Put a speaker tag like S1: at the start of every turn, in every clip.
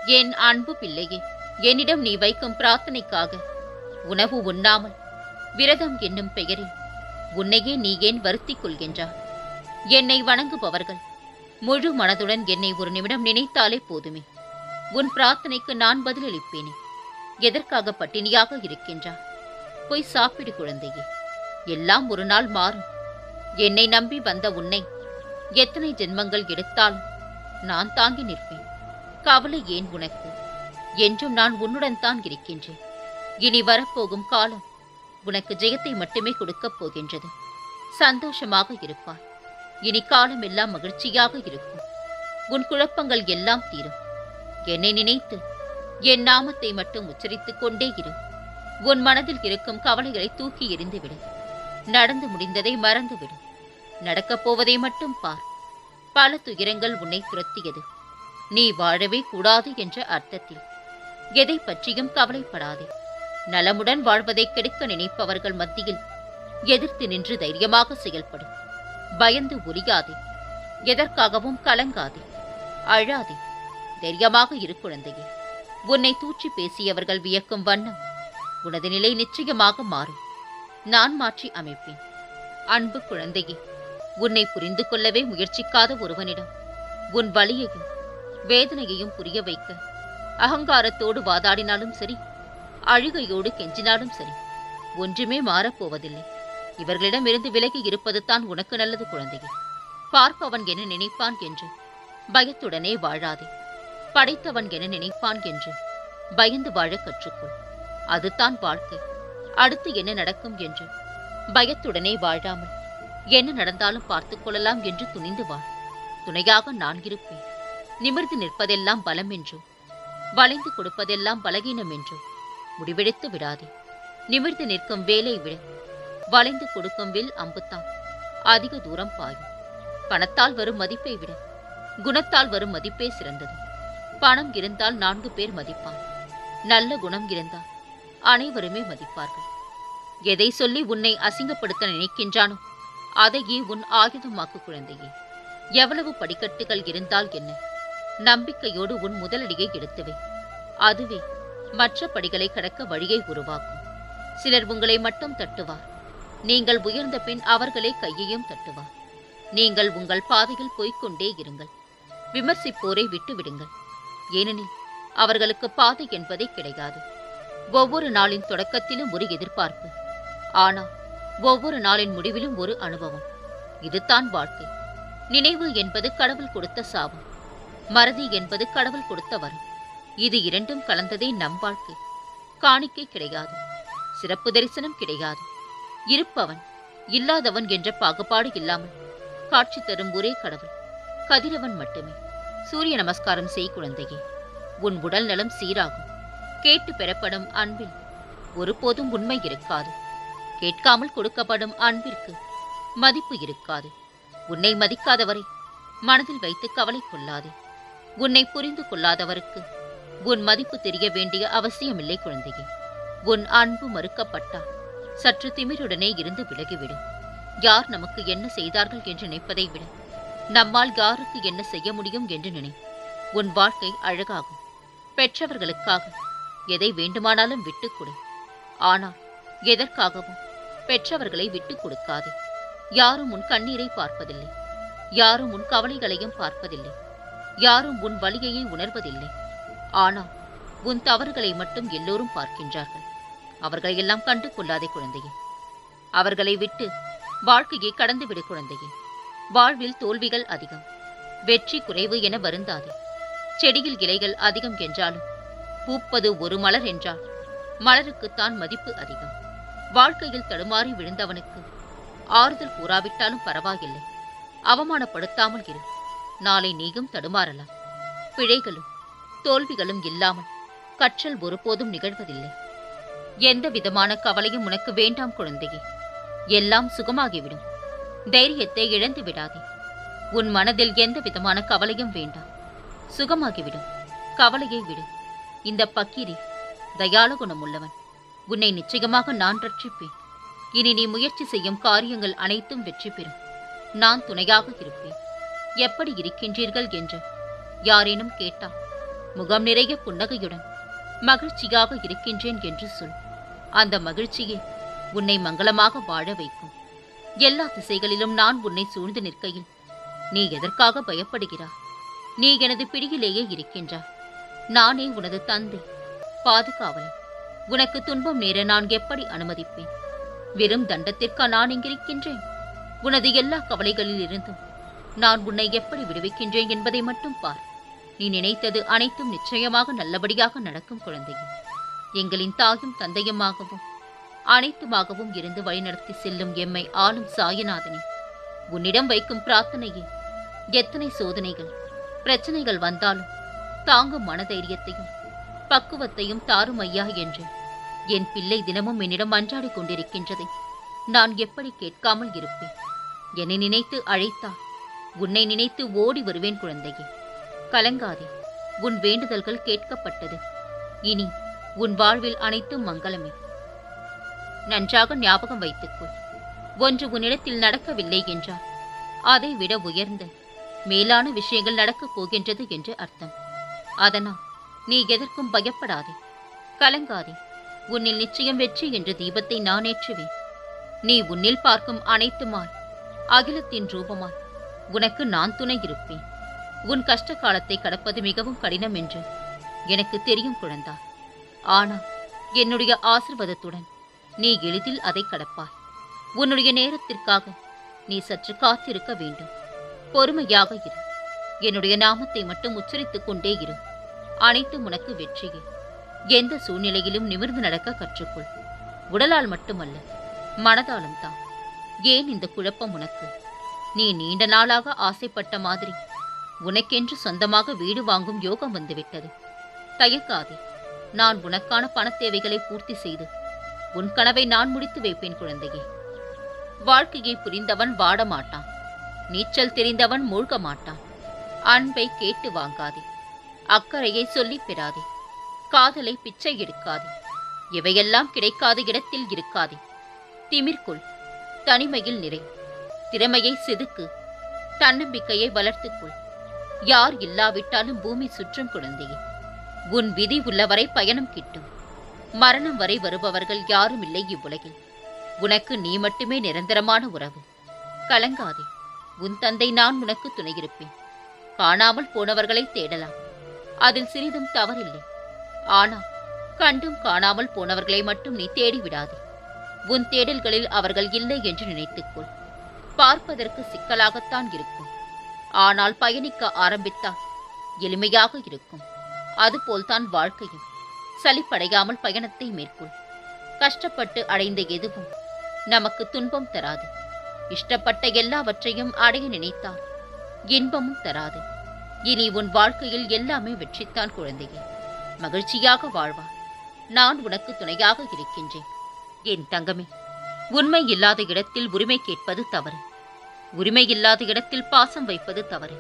S1: என் அன்பு பிள்ளையே என்னிடம் நீ வைக்கும் பிரார்த்தனைக்காக உணவு உண்ணாமல் விரதம் என்னும் பெயரில் உன்னையே நீ ஏன் வருத்திக் கொள்கின்றாய் என்னை வணங்குபவர்கள் முழு மனதுடன் என்னை ஒரு நிமிடம் நினைத்தாலே போதுமே உன் பிரார்த்தனைக்கு நான் பதிலளிப்பேனே எதற்காக பட்டினியாக இருக்கின்றாய் போய் சாப்பிடு குழந்தையே எல்லாம் ஒரு நாள் மாறும் என்னை நம்பி வந்த உன்னை எத்தனை ஜென்மங்கள் எடுத்தாலும் நான் தாங்கி நிற்பேன் கவலை ஏன் உனக்கு என்றும் நான் உன்னுடன் தான் இருக்கின்றேன் இனி வரப்போகும் காலம் உனக்கு ஜெயத்தை மட்டுமே கொடுக்கப் போகின்றது சந்தோஷமாக இருப்பாய் இனி காலம் எல்லாம் மகிழ்ச்சியாக இருக்கும் உன் குழப்பங்கள் எல்லாம் தீரும் என்னை நினைத்து என் நாமத்தை மட்டும் உச்சரித்துக் கொண்டே இரு உன் மனதில் இருக்கும் கவலைகளை தூக்கி எறிந்துவிடு நடந்து முடிந்ததை மறந்துவிடு நடக்கப் போவதை மட்டும் பார் பல துயரங்கள் உன்னை துரத்தியது நீ வாழவே கூடாது என்ற அர்த்தத்தில் எதை பற்றியும் கவலைப்படாதே நலமுடன் வாழ்வதை கெடுக்க நினைப்பவர்கள் மத்தியில் எதிர்த்து நின்று தைரியமாக செயல்படும் பயந்து ஒலியாதே எதற்காகவும் கலங்காதே அழாதே தைரியமாக இரு குழந்தையே உன்னை தூற்றி பேசியவர்கள் வியக்கும் வண்ணம் உனது நிலை நிச்சயமாக மாறும் நான் மாற்றி அமைப்பேன் அன்பு குழந்தையே உன்னை புரிந்து கொள்ளவே முயற்சிக்காத ஒருவனிடம் உன் வலியையும் வேதனையையும் புரிய வைக்க அகங்காரத்தோடு வாதாடினாலும் சரி அழுகையோடு கெஞ்சினாலும் சரி ஒன்றுமே மாறப்போவதில்லை இவர்களிடமிருந்து விலகி இருப்பது தான் உனக்கு நல்லது குழந்தையே பார்ப்பவன் என நினைப்பான் என்று பயத்துடனே வாழாதே படைத்தவன் என நினைப்பான் என்று பயந்து வாழ கற்றுக்கொள் அதுதான் வாழ்க்கை அடுத்து என்ன நடக்கும் என்று பயத்துடனே வாழாமல் என்ன நடந்தாலும் பார்த்துக் கொள்ளலாம் என்று துணிந்து வாழ் துணையாக நான் இருப்பேன் நிமிர்ந்து நிற்பதெல்லாம் பலம் என்றும் வளைந்து கொடுப்பதெல்லாம் பலகீனம் என்றும் முடிவெடுத்து விடாதே நிமிர்ந்து நிற்கும் வேலை விட வளைந்து கொடுக்கும் வில் அம்புத்தான் அதிக தூரம் பாயும் பணத்தால் வரும் மதிப்பை விட குணத்தால் வரும் மதிப்பே சிறந்தது பணம் இருந்தால் நான்கு பேர் மதிப்பார் நல்ல குணம் இருந்தால் அனைவருமே மதிப்பார்கள் எதை சொல்லி உன்னை அசிங்கப்படுத்த நினைக்கின்றானோ அதையே உன் ஆயுதமாக்கு குழந்தையே எவ்வளவு படிக்கட்டுகள் இருந்தால் என்ன நம்பிக்கையோடு உன் முதலடியை எடுத்துவை அதுவே மற்ற படிகளை கடக்க வழியை உருவாக்கும் சிலர் உங்களை மட்டும் தட்டுவார் நீங்கள் உயர்ந்த பின் அவர்களே கையையும் தட்டுவார் நீங்கள் உங்கள் பாதையில் போய்க்கொண்டே இருங்கள் விமர்சிப்போரை விட்டுவிடுங்கள் ஏனெனில் அவர்களுக்கு பாதை என்பதே கிடையாது ஒவ்வொரு நாளின் தொடக்கத்திலும் ஒரு எதிர்பார்ப்பு ஆனால் ஒவ்வொரு நாளின் முடிவிலும் ஒரு அனுபவம் இதுதான் வாழ்க்கை நினைவு என்பது கடவுள் கொடுத்த சாபம் மறதி என்பது கடவுள் கொடுத்த வரம் இது இரண்டும் கலந்ததே நம் வாழ்க்கை காணிக்கை கிடையாது சிறப்பு தரிசனம் கிடையாது இருப்பவன் இல்லாதவன் என்ற பாகுபாடு இல்லாமல் காட்சி தரும் ஒரே கடவுள் கதிரவன் மட்டுமே சூரிய நமஸ்காரம் செய் குழந்தையே உன் உடல் நலம் சீராகும் கேட்டு பெறப்படும் அன்பில் ஒருபோதும் உண்மை இருக்காது கேட்காமல் கொடுக்கப்படும் அன்பிற்கு மதிப்பு இருக்காது உன்னை மதிக்காதவரை மனதில் வைத்து கவலை கொள்ளாதே உன்னை புரிந்து கொள்ளாதவருக்கு உன் மதிப்பு தெரிய வேண்டிய அவசியமில்லை குழந்தையே உன் அன்பு மறுக்கப்பட்டால் சற்று திமிருடனே இருந்து விலகிவிடும் யார் நமக்கு என்ன செய்தார்கள் என்று நினைப்பதை விட நம்மால் யாருக்கு என்ன செய்ய முடியும் என்று நினை உன் வாழ்க்கை அழகாகும் பெற்றவர்களுக்காக எதை வேண்டுமானாலும் விட்டுக் கொடு ஆனால் எதற்காகவும் பெற்றவர்களை விட்டுக் கொடுக்காதே யாரும் உன் கண்ணீரை பார்ப்பதில்லை யாரும் உன் கவலைகளையும் பார்ப்பதில்லை யாரும் உன் வலியையை உணர்வதில்லை ஆனால் உன் தவறுகளை மட்டும் எல்லோரும் பார்க்கின்றார்கள் அவர்களை எல்லாம் கண்டு கொள்ளாதே குழந்தையே அவர்களை விட்டு வாழ்க்கையை கடந்துவிடு குழந்தையே வாழ்வில் தோல்விகள் அதிகம் வெற்றி குறைவு என வருந்தாதே செடியில் இலைகள் அதிகம் என்றாலும் பூப்பது ஒரு மலர் என்றால் மலருக்குத்தான் மதிப்பு அதிகம் வாழ்க்கையில் தடுமாறி விழுந்தவனுக்கு ஆறுதல் கூறாவிட்டாலும் பரவாயில்லை அவமானப்படுத்தாமல் இரு நாளை நீயும் தடுமாறலாம் பிழைகளும் தோல்விகளும் இல்லாமல் கற்றல் ஒருபோதும் நிகழ்வதில்லை எந்த விதமான கவலையும் உனக்கு வேண்டாம் குழந்தையே எல்லாம் சுகமாகிவிடும் தைரியத்தை இழந்து விடாதே உன் மனதில் எந்த விதமான கவலையும் வேண்டாம் சுகமாகிவிடும் கவலையை விடு இந்த பக்கீரி தயாள குணமுள்ளவன் உன்னை நிச்சயமாக நான் ரட்சிப்பேன் இனி நீ முயற்சி செய்யும் காரியங்கள் அனைத்தும் வெற்றி பெறும் நான் துணையாக இருப்பேன் எப்படி இருக்கின்றீர்கள் என்று யாரேனும் கேட்டால் முகம் நிறைய புன்னகையுடன் மகிழ்ச்சியாக இருக்கின்றேன் என்று சொல் அந்த மகிழ்ச்சியே உன்னை மங்களமாக வாழ வைக்கும் எல்லா திசைகளிலும் நான் உன்னை சூழ்ந்து நிற்கையில் நீ எதற்காக பயப்படுகிறாய் நீ எனது பிடியிலேயே இருக்கின்றாய் நானே உனது தந்தை பாதுகாவலன் உனக்கு துன்பம் நேர நான் எப்படி அனுமதிப்பேன் வெறும் தண்டத்திற்கா நான் இங்கிருக்கின்றேன் உனது எல்லா கவலைகளில் இருந்தும் நான் உன்னை எப்படி விடுவிக்கின்றேன் என்பதை மட்டும் பார் நீ நினைத்தது அனைத்தும் நிச்சயமாக நல்லபடியாக நடக்கும் குழந்தையே எங்களின் தாயும் தந்தையுமாகவும் அனைத்துமாகவும் இருந்து வழிநடத்தி செல்லும் எம்மை ஆளும் சாயநாதனே உன்னிடம் வைக்கும் பிரார்த்தனையே எத்தனை சோதனைகள் பிரச்சனைகள் வந்தாலும் தாங்கும் மனதைரியத்தையும் பக்குவத்தையும் தாரும் ஐயா என்று என் பிள்ளை தினமும் என்னிடம் மன்றாடிக் கொண்டிருக்கின்றதை நான் எப்படி கேட்காமல் இருப்பேன் என்னை நினைத்து அழைத்தால் உன்னை நினைத்து ஓடி வருவேன் குழந்தையே கலங்காதே உன் வேண்டுதல்கள் கேட்கப்பட்டது இனி உன் வாழ்வில் அனைத்தும் மங்களமே நன்றாக ஞாபகம் வைத்துக்கொள் ஒன்று உன்னிடத்தில் நடக்கவில்லை என்றால் அதை விட உயர்ந்த மேலான விஷயங்கள் நடக்கப் போகின்றது என்று அர்த்தம் அதனால் நீ எதற்கும் பயப்படாதே கலங்காதே உன்னில் நிச்சயம் வெற்றி என்ற தீபத்தை நான் ஏற்றுவேன் நீ உன்னில் பார்க்கும் அனைத்துமாய் அகிலத்தின் ரூபமாய் உனக்கு நான் துணை இருப்பேன் உன் கஷ்ட காலத்தை கடப்பது மிகவும் கடினம் என்று எனக்கு தெரியும் குழந்தா ஆனால் என்னுடைய ஆசிர்வாதத்துடன் நீ எளிதில் அதை கடப்பாய் உன்னுடைய நேரத்திற்காக நீ சற்று காத்திருக்க வேண்டும் பொறுமையாக இரு என்னுடைய நாமத்தை மட்டும் உச்சரித்துக் கொண்டே இரு அனைத்தும் உனக்கு வெற்றியே எந்த சூழ்நிலையிலும் நிமிர்ந்து நடக்க கற்றுக்கொள் உடலால் மட்டுமல்ல மனதாலும் தான் ஏன் இந்த குழப்பம் உனக்கு நீ நீண்ட நாளாக ஆசைப்பட்ட மாதிரி உனக்கென்று சொந்தமாக வீடு வாங்கும் யோகம் வந்துவிட்டது தயக்காதே நான் உனக்கான பணத் தேவைகளை பூர்த்தி செய்து உன் கனவை நான் முடித்து வைப்பேன் குழந்தையே வாழ்க்கையை புரிந்தவன் வாட மாட்டான் நீச்சல் தெரிந்தவன் மூழ்க மாட்டான் அன்பை கேட்டு வாங்காதே அக்கறையை சொல்லிப் பெறாதே காதலை பிச்சை எடுக்காதே இவையெல்லாம் கிடைக்காத இடத்தில் இருக்காதே திமிர்கொள் தனிமையில் நிறை திறமையை செதுக்கு தன்னம்பிக்கையை வளர்த்துக்கொள் யார் இல்லாவிட்டாலும் பூமி சுற்றும் குழந்தையே உன் விதி உள்ளவரை பயணம் கிட்டும் மரணம் வரை வருபவர்கள் யாரும் இல்லை இவ்வுலகில் உனக்கு நீ மட்டுமே நிரந்தரமான உறவு கலங்காதே உன் தந்தை நான் உனக்கு துணையிருப்பேன் காணாமல் போனவர்களை தேடலாம் அதில் சிறிதும் தவறில்லை ஆனால் கண்டும் காணாமல் போனவர்களை மட்டும் நீ தேடி விடாதே உன் தேடல்களில் அவர்கள் இல்லை என்று நினைத்துக்கொள் பார்ப்பதற்கு சிக்கலாகத்தான் இருக்கும் ஆனால் பயணிக்க ஆரம்பித்தால் எளிமையாக இருக்கும் அதுபோல்தான் வாழ்க்கையும் சலிப்படையாமல் பயணத்தை மேற்கொள் கஷ்டப்பட்டு அடைந்த எதுவும் நமக்கு துன்பம் தராது இஷ்டப்பட்ட எல்லாவற்றையும் அடைய நினைத்தால் இன்பமும் தராது இனி உன் வாழ்க்கையில் எல்லாமே வெற்றித்தான் குழந்தையே மகிழ்ச்சியாக வாழ்வார் நான் உனக்கு துணையாக இருக்கின்றேன் என் தங்கமே உண்மை இல்லாத இடத்தில் உரிமை கேட்பது தவறு உரிமை இல்லாத இடத்தில் பாசம் வைப்பது தவறு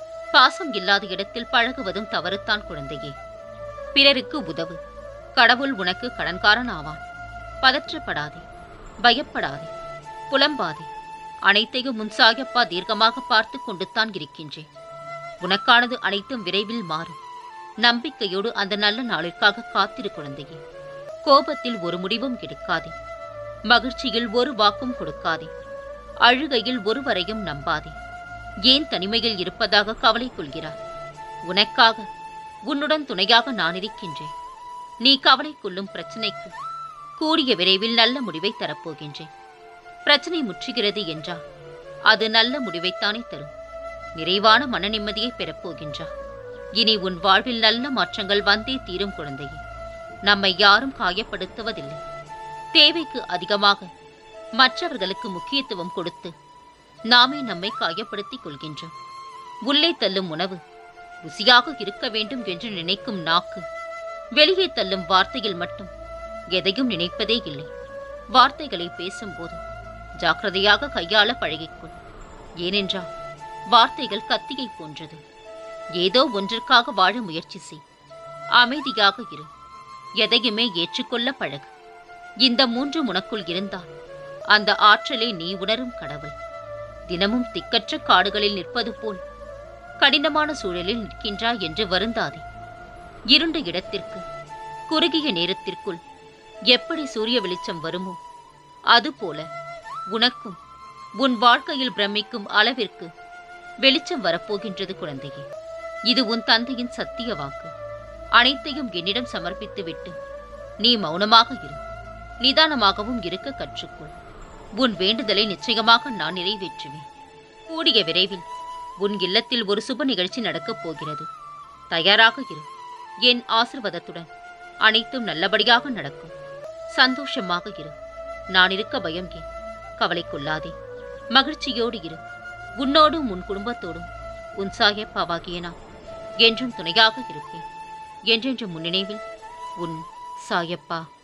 S1: பாசம் இல்லாத இடத்தில் பழகுவதும் தவறுத்தான் குழந்தையே பிறருக்கு உதவு கடவுள் உனக்கு கடன்காரன் ஆவான் பதற்றப்படாதே பயப்படாதே புலம்பாதே அனைத்தையும் முன்சாயப்பா தீர்க்கமாக பார்த்து கொண்டுத்தான் இருக்கின்றேன் உனக்கானது அனைத்தும் விரைவில் மாறும் நம்பிக்கையோடு அந்த நல்ல நாளிற்காக காத்திரு குழந்தையே கோபத்தில் ஒரு முடிவும் எடுக்காதே மகிழ்ச்சியில் ஒரு வாக்கும் கொடுக்காதே அழுகையில் ஒருவரையும் நம்பாதே ஏன் தனிமையில் இருப்பதாக கவலை கொள்கிறாய் உனக்காக உன்னுடன் துணையாக நான் இருக்கின்றேன் நீ கவலை கொள்ளும் பிரச்சனைக்கு கூடிய விரைவில் நல்ல முடிவை தரப்போகின்றேன் பிரச்சனை முற்றுகிறது என்றால் அது நல்ல முடிவைத்தானே தரும் நிறைவான மன நிம்மதியை பெறப்போகின்றா இனி உன் வாழ்வில் நல்ல மாற்றங்கள் வந்தே தீரும் குழந்தையே நம்மை யாரும் காயப்படுத்துவதில்லை தேவைக்கு அதிகமாக மற்றவர்களுக்கு முக்கியத்துவம் கொடுத்து நாமே நம்மை காயப்படுத்திக் கொள்கின்றோம் உள்ளே தள்ளும் உணவு ருசியாக இருக்க வேண்டும் என்று நினைக்கும் நாக்கு வெளியே தள்ளும் வார்த்தையில் மட்டும் எதையும் நினைப்பதே இல்லை வார்த்தைகளை பேசும்போது ஜாக்கிரதையாக கையாள பழகிக்கொள் ஏனென்றால் வார்த்தைகள் கத்தியை போன்றது ஏதோ ஒன்றிற்காக வாழ முயற்சி செய் அமைதியாக இரு எதையுமே ஏற்றுக்கொள்ள பழகு இந்த மூன்று உனக்குள் இருந்தால் அந்த ஆற்றலை நீ உணரும் கடவுள் தினமும் திக்கற்ற காடுகளில் நிற்பது போல் கடினமான சூழலில் நிற்கின்றாய் என்று வருந்தாதே இருண்ட இடத்திற்கு குறுகிய நேரத்திற்குள் எப்படி சூரிய வெளிச்சம் வருமோ அதுபோல உனக்கும் உன் வாழ்க்கையில் பிரமிக்கும் அளவிற்கு வெளிச்சம் வரப்போகின்றது குழந்தையே இது உன் தந்தையின் சத்திய வாக்கு அனைத்தையும் என்னிடம் சமர்ப்பித்துவிட்டு நீ மௌனமாக இரு நிதானமாகவும் இருக்க கற்றுக்கொள் உன் வேண்டுதலை நிச்சயமாக நான் நிறைவேற்றுவேன் கூடிய விரைவில் உன் இல்லத்தில் ஒரு சுப நிகழ்ச்சி நடக்கப் போகிறது தயாராக இரு என் ஆசிர்வாதத்துடன் அனைத்தும் நல்லபடியாக நடக்கும் சந்தோஷமாக இரு நான் இருக்க பயம் ஏன் கவலை கொள்ளாதே மகிழ்ச்சியோடு இரு உன்னோடும் உன் குடும்பத்தோடும் உன் சாயப்பாவாகிய நான் என்றும் துணையாக இருப்பேன் என்றென்று முன்னினைவில் உன் சாயப்பா